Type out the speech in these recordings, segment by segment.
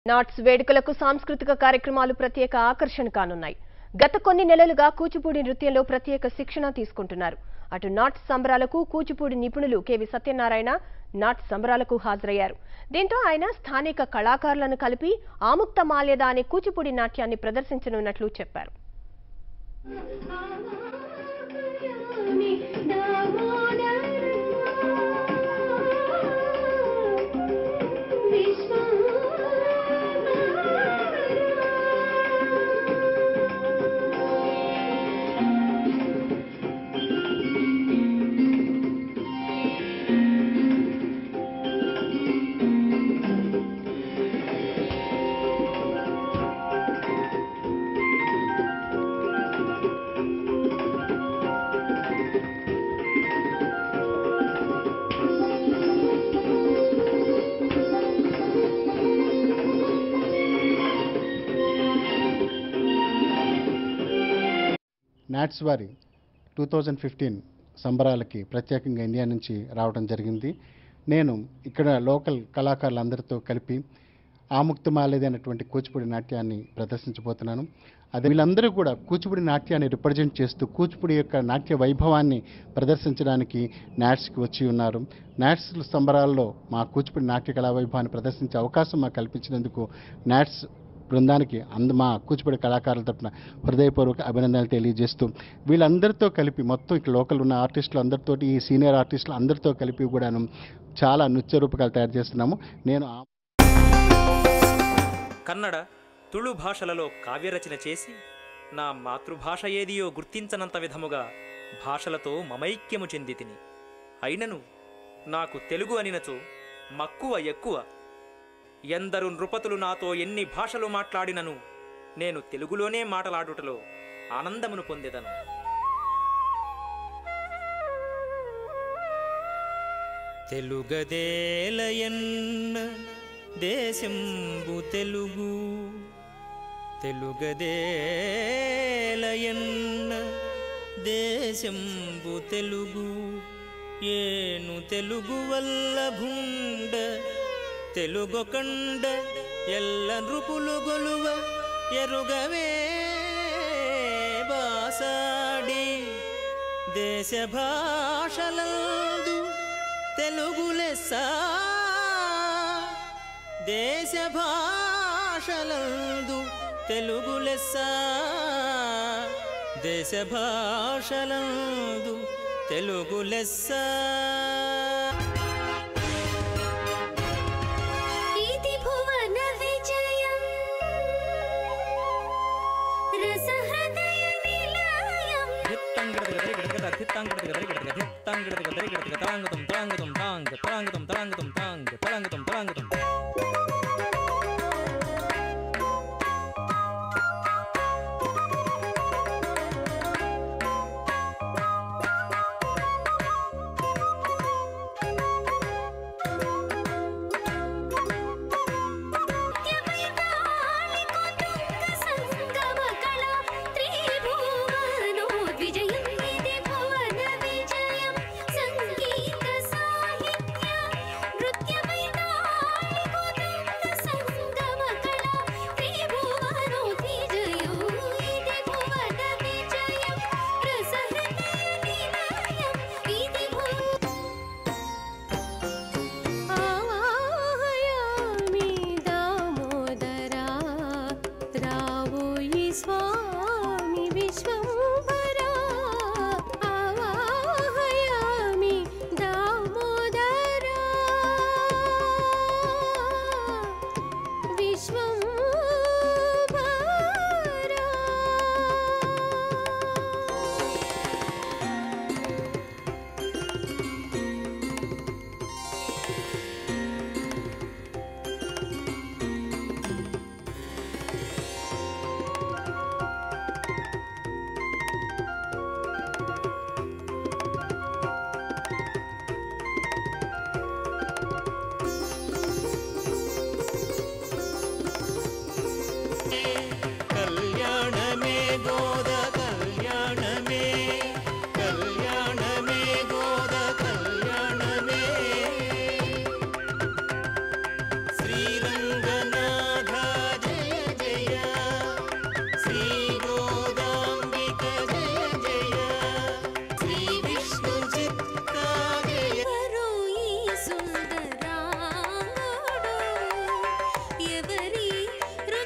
NATS వేడుకలకు సాంస్కృతిక కార్యక్రమాలు ప్రత్యేక ఆకర్షణ కానున్నాయి గత కొన్ని నెలలుగా కూచిపూడి నృత్యంలో ప్రత్యేక శిక్షణ తీసుకుంటున్నారు అటు నాట్స్ సంబరాలకు కూచిపూడి నిపుణులు కెవి సత్యనారాయణ నాట్స్ సంబరాలకు హాజరయ్యారు దీంతో ఆయన స్థానిక కళాకారులను కలిపి ఆముక్త మాల్యద అనే కూచిపూడి నాట్యాన్ని ప్రదర్శించనున్నట్లు చెప్పారు నాట్స్ వారి టూ థౌజండ్ ఫిఫ్టీన్ సంబరాలకి ప్రత్యేకంగా ఇండియా నుంచి రావడం జరిగింది నేను ఇక్కడ లోకల్ కళాకారులందరితో కలిపి ఆముక్తమాలేదైనటువంటి కూచిపూడి నాట్యాన్ని ప్రదర్శించబోతున్నాను అదే వీళ్ళందరూ కూడా కూచిపూడి నాట్యాన్ని రిప్రజెంట్ చేస్తూ కూచిపూడి యొక్క నాట్య వైభవాన్ని ప్రదర్శించడానికి నాట్స్కి వచ్చి ఉన్నారు నాట్స్ సంబరాల్లో మా కూచిపూడి నాట్య కళా వైభవాన్ని ప్రదర్శించే అవకాశం మాకు కల్పించినందుకు నాట్స్ బృందానికి అంద మా కూచిపూడి కళాకారుల తరపున హృదయపూర్వక అభినందనలు తెలియజేస్తూ వీళ్ళందరితో కలిపి మొత్తం ఇక్కడ లోకల్ ఉన్న ఆర్టిస్టులు అందరితోటి ఈ సీనియర్ ఆర్టిస్టులు అందరితో కలిపి కూడాను చాలా నృత్య రూపకాలు తయారు చేస్తున్నాము నేను ఆ- కన్నడ తుళు భాషలలో కావ్యరచన చేసి నా మాతృభాష ఏదియో గుర్తించనంత విధముగా భాషలతో మమైక్యము చెంది తిని అయినను నాకు తెలుగు అనినచో మక్కువ ఎక్కువ ఎందరు నృపతులు నాతో ఎన్ని భాషలు మాట్లాడినను నేను తెలుగులోనే మాటలాడుటలో ఆనందమును పొందెదను తెలుగదేలయన్న దేశంబు తెలుగు తెలుగదేలయన్న దేశంబు తెలుగు ఏను తెలుగు వల్ల భుండ తెలుగొకండ ఎల్ల నృపులు గొలువ ఎరుగవే బాసాడి దేశ భాషలందు తెలుగు లెస్స దేశ భాషలందు తెలుగు లెస్స దేశ భాషలందు తెలుగు లెస్స इति भुवन विजयम् रसहृदय निलयम् సంగమకళ త్రిభువనోద్విజయం ఇది భువన విజయం సంగీత సాహిత్య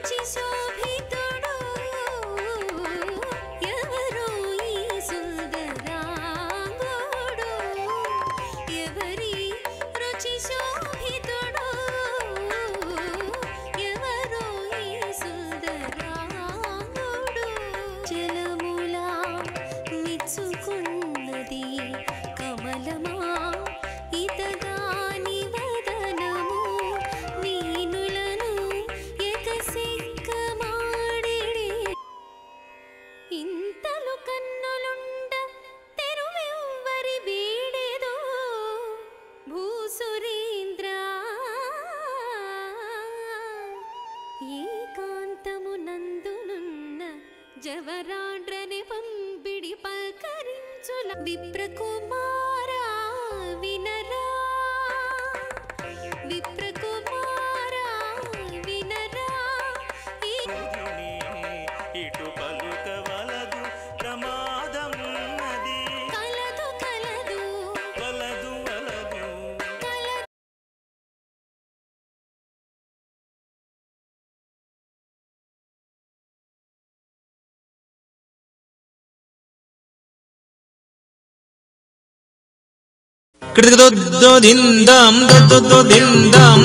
రుచి శోభితుడు ఎవరో ఈ సుందరాంగుడు ఎవరి రుచి శోభితుడు ఎవరో ఈ సుందరాంగుడు జలములా మెచ్చుకున్నది కమలమా ఇతగాని వదనము మీనులను ఎకసిక్కమాడిడి ఇంతలు కన్నులుండ తెరువెవ్వరి వీడేదో భూసురేంద్ర ఏకాంతము నందునున్న జవరాండ్రని పంపిడి పల్కరించుల విప్రకుమారా వినరా విప్రకుమారా వినరా ఈ ఇటు పలుకవలదు ప్రమాదమున్నది కలదు కలదు వలదు వలదు కలదు కృతకదోదిందాం దద్దోదిందాం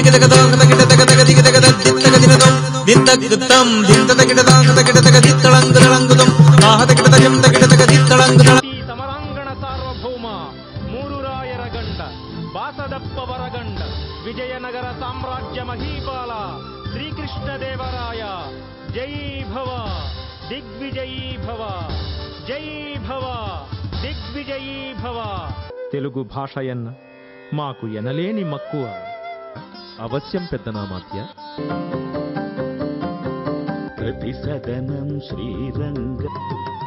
దద్దికదకదోకతకిటతకతకిటతకదిగితకదద్దిత్తకదినదం దిత్తకృతం దింతతకిటతాకతకిటతకదిత్తళంగుతళంగుతం ఆహతకిటతకం తకిటతకదిత్తళంగుతళ ఈ సమరాంగణ సార్వభౌమ మూరురాయర గండ బాసదప్ప వరగండ విజయనగర సామ్రాజ్య మహీపాల శ్రీకృష్ణదేవరాయ జై భవ దిగ్విజయీ భవ జై భవ దిగ్విజయీ భవ తెలుగు భాష ఎన్న మాకు ఎనలేని మక్కువ అవశ్యం పెద్దనామాత్య ప్రతి సదనం శ్రీరంగ